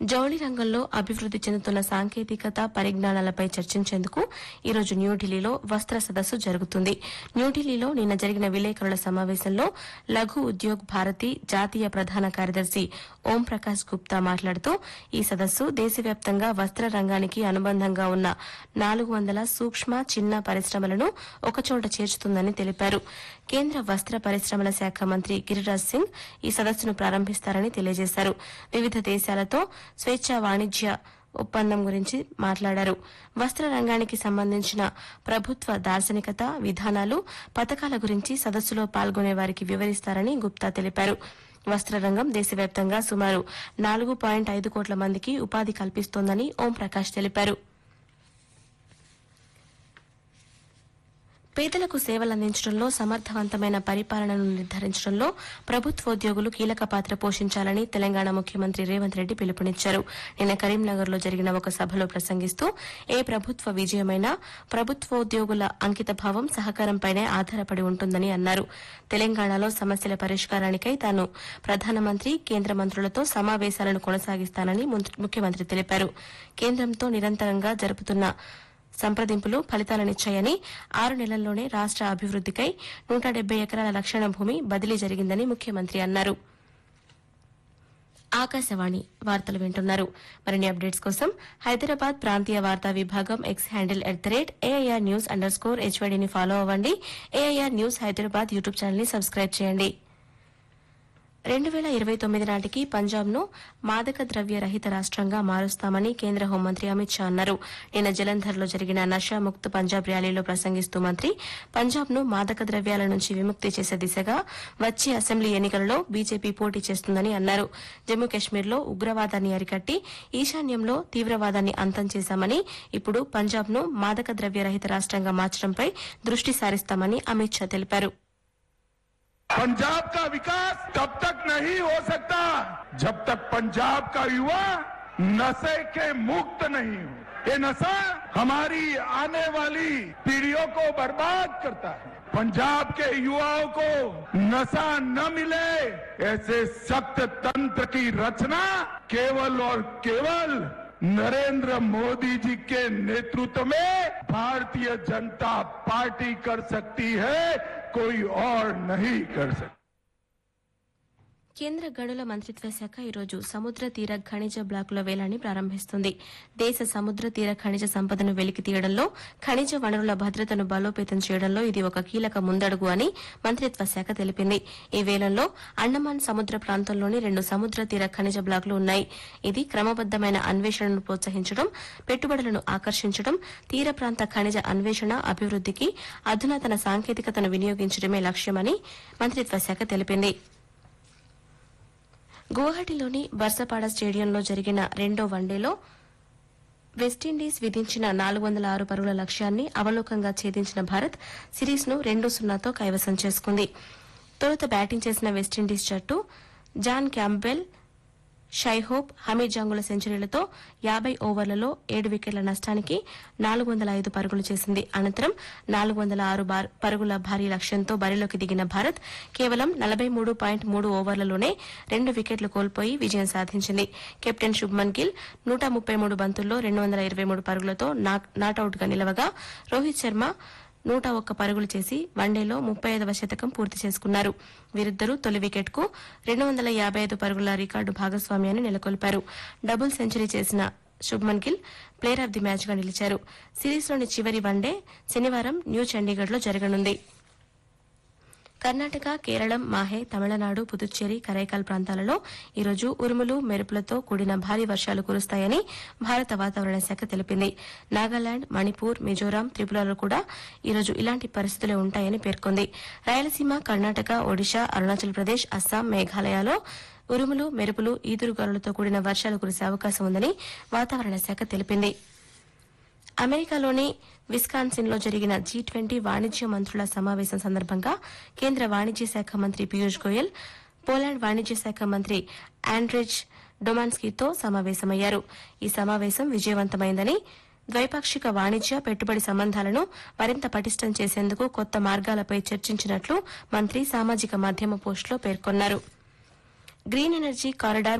జౌళి రంగంలో అభివృద్ది చెందుతున్న సాంకేతికత పరిజ్ఞానాలపై చర్చించేందుకు ఈరోజు న్యూఢిల్లీలో వస్త్ర సదస్సు జరుగుతుంది న్యూఢిల్లీలో నిన్న జరిగిన విలేకరుల సమావేశంలో లఘు ఉద్యోగ్ భారతి జాతీయ ప్రధాన కార్యదర్శి ఓం ప్రకాష్ గుప్తా మాట్లాడుతూ ఈ సదస్సు దేశవ్యాప్తంగా వస్త్ర రంగానికి అనుబంధంగా ఉన్న నాలుగు వందల సూక్ష్మ చిన్న పరిశ్రమలను ఒకచోట చేర్చుతుందని తెలిపారు కేంద్ర వస్త్ర పరిశ్రమల శాఖ మంత్రి గిరిరాజ్ సింగ్ ఈ సదస్సును ప్రారంభిస్తారని తెలియజేశారు వివిధ దేశాలతో స్వేచ్ఛా వాణిజ్య ఒప్పందం గురించి మాట్లాడారు వస్త్ర రంగానికి సంబంధించిన ప్రభుత్వ దార్శనికత విధానాలు పథకాల గురించి సదస్సులో పాల్గొనే వారికి వివరిస్తారని గుప్తా తెలిపారు వస్త్ర రంగం దేశవ్యాప్తంగా సుమారు నాలుగు పాయింట్ ఐదు కోట్ల మందికి ఉపాధి కల్పిస్తోందని ఓం ప్రకాష్ తెలిపారు పేదలకు సేవలందించడంలో సమర్థవంతమైన పరిపాలనను నిర్ధారించడంలో ప్రభుత్వోద్యోగులు కీలక పాత్ర పోషించాలని తెలంగాణ ముఖ్యమంత్రి రేవంత్ రెడ్డి పిలుపునిచ్చారు నిన్న కరీంనగర్లో జరిగిన ఒక సభలో ప్రసంగిస్తూ ఏ ప్రభుత్వ విజయమైనా ప్రభుత్వోద్యోగుల అంకితభావం సహకారంపైనే ఆధారపడి ఉంటుందని అన్నారు తెలంగాణలో సమస్యల పరిష్కారానికై తాను ప్రధానమంత్రి కేంద్ర మంత్రులతో సమావేశాలను కొనసాగిస్తానని ముఖ్యమంత్రి తెలిపారు కేంద్రంతో నిరంతరంగా జరుపుతున్న సంప్రదింపులు ఫలితాలనిచ్చాయని ఆరు నెలల్లోనే రాష్ట అభివృద్దికై నూట డెబ్బై ఎకరాల లక్షణ భూమి బదిలీ జరిగిందని ముఖ్యమంత్రి అన్నారు ఆకాశవాణి వార్తలు వింటున్నారు మరిన్ని అప్డేట్స్ కోసం హైదరాబాద్ ప్రాంతీయ వార్తా విభాగం X handle at the rate AIR news under score హెచ్వైడీని ఫాలో అవ్వండి AIR news Hyderabad YouTube channel ని సబ్స్క్రైబ్ చేయండి రెండు వేల ఇరవై తొమ్మిది నాటికి పంజాబ్ను మాదక ద్రవ్య రహిత రాష్టంగా మారుస్తామని కేంద్ర హోంమంత్రి అమిత్ షా అన్నారు నిన్న జలంధర్లో జరిగిన నషాముక్త్ పంజాబ్ ర్యాలీలో ప్రసంగిస్తూ మంత్రి పంజాబ్ను మాదక ద్రవ్యాల నుంచి విముక్తి చేసే దిశగా వచ్చే అసెంబ్లీ ఎన్నికలలో బీజేపీ పోటీ చేస్తుందని అన్నారు జమ్మూ కశ్మీర్లో ఉగ్రవాదాన్ని అరికట్టి ఈశాన్యంలో తీవ్రవాదాన్ని అంతం చేశామని ఇప్పుడు పంజాబ్ను మాదక ద్రవ్య రహిత రాష్టంగా మార్చడంపై దృష్టి సారిస్తామని అమిత్ షా తెలిపారు पंजाब का विकास तब तक नहीं हो सकता जब तक पंजाब का युवा नशे के मुक्त नहीं हो ये नशा हमारी आने वाली पीढ़ियों को बर्बाद करता है पंजाब के युवाओं को नशा न मिले ऐसे सख्त तंत्र की रचना केवल और केवल नरेंद्र मोदी जी के नेतृत्व में भारतीय जनता पार्टी कर सकती है कोई और नहीं कर सकता కేంద్ర గనుల మంత్రిత్వ శాఖ ఈరోజు సముద్ర తీర ఖనిజ బ్లాకుల వేలాన్ని ప్రారంభిస్తుంది దేశ సముద్ర తీర ఖనిజ సంపదను వెలికి తీయడంలో ఖనిజ వనరుల భద్రతను బలోపేతం చేయడంలో ఇది ఒక కీలక ముందడుగు అని మంత్రిత్వ శాఖ తెలిపింది ఈ వేలంలో అండమాన్ సముద్ర ప్రాంతంలోని రెండు సముద్ర తీర ఖనిజ బ్లాకులు ఉన్నాయి ఇది క్రమబద్దమైన అన్వేషణను ప్రోత్సహించడం పెట్టుబడులను ఆకర్షించడం తీర ప్రాంత ఖనిజ అన్వేషణ అభివృద్దికి అధునాతన సాంకేతికతను వినియోగించడమే లక్ష్యమని మంత్రిత్వ శాఖ తెలిపింది గువాహటిలోని బర్సపాడ స్టేడియంలో జరిగిన రెండో వన్డేలో వెస్టిండీస్ విధించిన నాలుగు వందల ఆరు పరుగుల లక్ష్యాన్ని అవలోకంగా ఛేదించిన భారత్ సిరీస్ను రెండు సున్నాతో కైవసం చేసుకుంది తొలుత బ్యాటింగ్ చేసిన వెస్టిండీస్ జట్టు జాన్ క్యాంబెల్ షైహోప్ హమీద్ జంగుల సెంచరీలతో యాబై ఓవర్లలో ఏడు వికెట్ల నష్టానికి నాలుగు వందల ఐదు పరుగులు చేసింది అనంతరం నాలుగు వందల ఆరు పరుగుల భారీ లక్ష్యంతో బరిలోకి దిగిన భారత్ కేవలం నలభై మూడు పాయింట్ మూడు ఓవర్లలోనే రెండు వికెట్లు కోల్పోయి విజయం సాధించింది కెప్టెన్ శుభ్మన్ గిల్ నూట ముప్పై మూడు బంతుల్లో రెండు వందల ఇరవై మూడు పరుగులతో నాటౌట్గా నిలవగా రోహిత్ శర్మ నూట ఒక్క పరుగులు చేసి వన్డేలో ముప్పై ఐదవ శతకం పూర్తి చేసుకున్నారు వీరిద్దరూ తొలి వికెట్కు రెండు వందల యాబై ఐదు పరుగుల రికార్డు భాగస్వామ్యాన్ని నెలకొల్పారు డబుల్ సెంచరీ చేసిన Shubman Gill player of the match గా నిలిచారు సిరీస్లోని చివరి వన్డే శనివారం న్యూ చండీగఢ్లో జరగనుంది కర్ణాటక కేరళం మాహే తమిళనాడు పుదుచ్చేరి కరైకాల్ ప్రాంతాలలో ఈరోజు ఉరుములు మెరుపులతో కూడిన భారీ వర్షాలు కురుస్తాయని భారత వాతావరణ శాఖ తెలిపింది నాగాలాండ్ మణిపూర్ మిజోరాం త్రిపురలో కూడా ఈరోజు ఇలాంటి పరిస్థితులే ఉంటాయని పేర్కొంది రాయలసీమ కర్ణాటక ఒడిశా అరుణాచల్ ప్రదేశ్ అస్సాం మేఘాలయలో ఉరుములు మెరుపులు ఈదురుగాలులతో కూడిన వర్షాలు కురిసే అవకాశం ఉందని వాతావరణ శాఖ తెలిపింది అమెరికాలోని విస్కాన్సిన్ లో జరిగిన జీ ట్వంటీ వాణిజ్య మంత్రుల సమావేశం సందర్భంగా కేంద్ర వాణిజ్య శాఖ మంత్రి పీయూష్ గోయల్ పోలాండ్ వాణిజ్య శాఖ మంత్రి ఆండ్రిజ్ డొమాన్స్కీతో సమావేశమయ్యారు ఈ సమావేశం విజయవంతమైందని ద్వైపాక్షిక వాణిజ్య పెట్టుబడి సంబంధాలను మరింత పటిష్టం చేసేందుకు కొత్త మార్గాలపై చర్చించినట్లు మంత్రి సామాజిక మాధ్యమ పోస్టులో పేర్కొన్నారు గ్రీన్ ఎనర్జీ కారిడార్